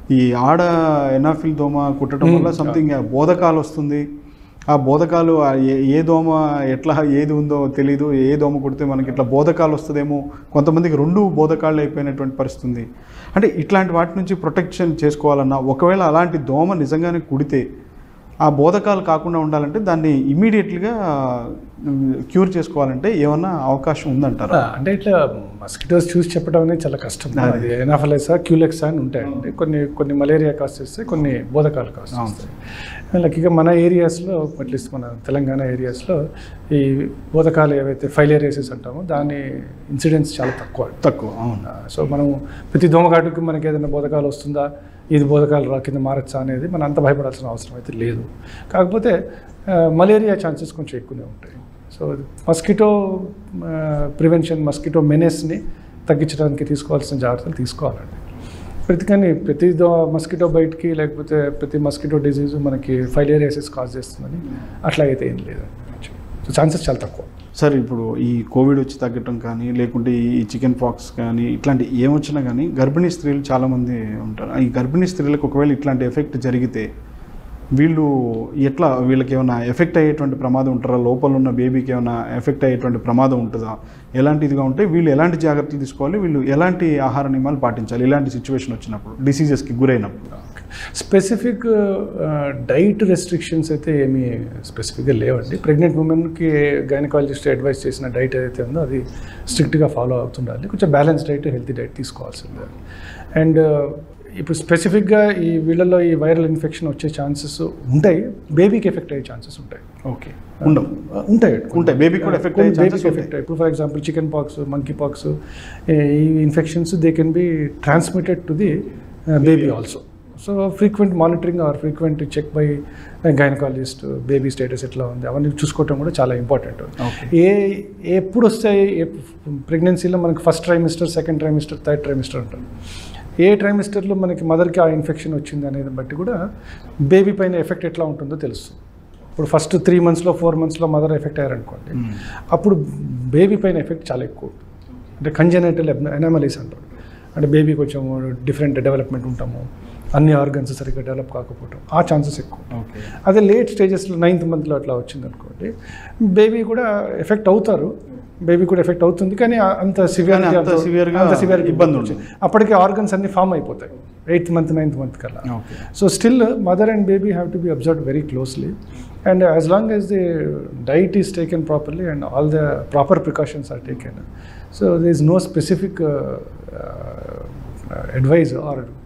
ఈ ఆడ ఎనాఫిల్ దోమ కుట్టడం వల్ల సంథింగ్ బోధకాలు వస్తుంది ఆ బోధకాలు ఆ ఏ- ఏ దోమ ఎట్లా ఏది ఉందో తెలీదు ఏ దోమ కుడితే మనకి ఇట్లా బోధకాలు వస్తుందేమో కొంతమందికి రెండు బోధకాళ్ళు అయిపోయినటువంటి పరిస్థితి ఉంది అంటే ఇట్లాంటి వాటి నుంచి ప్రొటెక్షన్ చేసుకోవాలన్నా ఒకవేళ అలాంటి దోమ నిజంగానే కుడితే ఆ బోధకాలు కాకుండా ఉండాలంటే దాన్ని ఇమీడియట్గా క్యూర్ చేసుకోవాలంటే ఏమన్నా అవకాశం ఉందంటారా అంటే ఇట్లా మస్కిటోస్ చూసి చెప్పడం అనేది చాలా కష్టం అది ఎనాఫలైసా క్యూలెక్సా అని ఉంటాయండి కొన్ని కొన్ని మలేరియా కాస్ట్ చేస్తాయి కొన్ని బోధకాలు కాస్ట్ చేస్తాయి లక్కీగా మన ఏరియాస్లో అట్లీస్ట్ మన తెలంగాణ ఏరియాస్లో ఈ బోధకాలు ఏవైతే ఫైలేరియాసిస్ అంటామో దాని ఇన్సిడెంట్స్ చాలా తక్కువ తక్కువ అవును సో మనం ప్రతి దోమకాటుకి మనకి ఏదైనా బోధకాలు వస్తుందా ఇది బోధకాలు రా కింద మారచ్చా అనేది మనం అంత భయపడాల్సిన అవసరం అయితే లేదు కాకపోతే మలేరియా ఛాన్సెస్ కొంచెం ఎక్కువనే ఉంటాయి సో మస్కిటో ప్రివెన్షన్ మస్కిటో మెనెస్ని తగ్గించడానికి తీసుకోవాల్సిన జాగ్రత్తలు తీసుకోవాలండి ప్రతి కానీ ప్రతి దో మస్కిటో బయటికి లేకపోతే ప్రతి మస్కిటో డిజీజ్ మనకి ఫైలేరియాసిస్ కాజ్ చేస్తుందని అట్లా అయితే ఏం లేదండి సో ఛాన్సెస్ చాలా తక్కువ సార్ ఇప్పుడు ఈ కోవిడ్ వచ్చి తగ్గటం కానీ లేకుంటే ఈ చికెన్ పాక్స్ కానీ ఇట్లాంటి ఏమొచ్చినా కానీ గర్భిణీ స్త్రీలు చాలామంది ఉంటారు ఈ గర్భిణీ స్త్రీలకు ఒకవేళ ఇట్లాంటి ఎఫెక్ట్ జరిగితే వీళ్ళు ఎట్లా వీళ్ళకి ఏమైనా ఎఫెక్ట్ అయ్యేటువంటి ప్రమాదం ఉంటారా లోపల ఉన్న బేబీకి ఏమైనా ఎఫెక్ట్ అయ్యేటువంటి ప్రమాదం ఉంటుందా ఎలాంటిదిగా ఉంటే వీళ్ళు ఎలాంటి జాగ్రత్తలు తీసుకోవాలి వీళ్ళు ఎలాంటి ఆహార నియమాలు పాటించాలి ఇలాంటి సిచ్యువేషన్ వచ్చినప్పుడు డిసీజెస్కి గురైనప్పుడు స్పెసిఫిక్ డైట్ రెస్ట్రిక్షన్స్ అయితే ఏమీ స్పెసిఫిక్గా లేవండి ప్రెగ్నెంట్ ఉమెన్కి గైనకాలజిస్ట్ అడ్వైస్ చేసిన డైట్ ఏదైతే ఉందో అది స్ట్రిక్ట్గా ఫాలో అవుతుండాలి కొంచెం బ్యాలెన్స్ డైట్ హెల్తీ డైట్ తీసుకోవాల్సిందే అండ్ ఇప్పుడు స్పెసిఫిక్గా ఈ వీళ్ళలో ఈ వైరల్ ఇన్ఫెక్షన్ వచ్చే ఛాన్సెస్ ఉంటాయి బేబీకి ఎఫెక్ట్ అయ్యే ఛాన్సెస్ ఉంటాయి ఓకే ఉండవు ఉంటాయి ఉంటాయి. Baby కూడా affect అయ్యే chances బేబీకి ఎఫెక్ట్ ఇప్పుడు for example chicken pox monkey pox ఈ infections they can be transmitted to the baby also so frequent monitoring or frequent check by gynaecologist baby status ఎట్లా ఉంది అవన్నీ చూసుకోవటం కూడా చాలా ఇంపార్టెంట్ Okay. ఏ ఎప్పుడు వస్తాయి ప్రెగ్నెన్సీలో మనకి first trimester second trimester third trimester ఉంటుంది ఏ ట్రైమిస్టర్లో మనకి మదర్కి ఆ ఇన్ఫెక్షన్ వచ్చింది అనేది బట్టి కూడా బేబీ పైన ఎఫెక్ట్ ఎట్లా ఉంటుందో తెలుస్తుంది ఇప్పుడు ఫస్ట్ త్రీ మంత్స్లో ఫోర్ మంత్స్లో మదర్ ఎఫెక్ట్ అయ్యారనుకోండి అప్పుడు బేబీ పైన ఎఫెక్ట్ చాలా ఎక్కువ ఉంటుంది అంటే కంజెనైటల్ ఎనామలీస్ అంటారు అంటే బేబీ కొంచెం డిఫరెంట్ డెవలప్మెంట్ ఉంటాము అన్ని ఆర్గన్స్ సరిగ్గా డెవలప్ కాకపోవటం ఆ ఛాన్సెస్ ఎక్కువ ఓకే అదే లేట్ స్టేజెస్లో నైన్త్ మంత్లో అట్లా వచ్చింది అనుకోండి బేబీ కూడా ఎఫెక్ట్ అవుతారు బేబీ కూడా ఎఫెక్ట్ అవుతుంది కానీ ఆ- అంత సివియర్ కానీ అంత severe గా అంత సివియర్ ఇబ్బంది ఉండదు. అప్పటికి ఆర్గన్స్ అన్ని ఫామ్ అయిపోతాయి ఎయిత్ మంత్ నైన్త్ మంత్ కల్లా okay so still mother and baby have to be observed very closely and as long as the diet is taken properly and all the proper precautions are taken so there is no specific uh, uh, advice or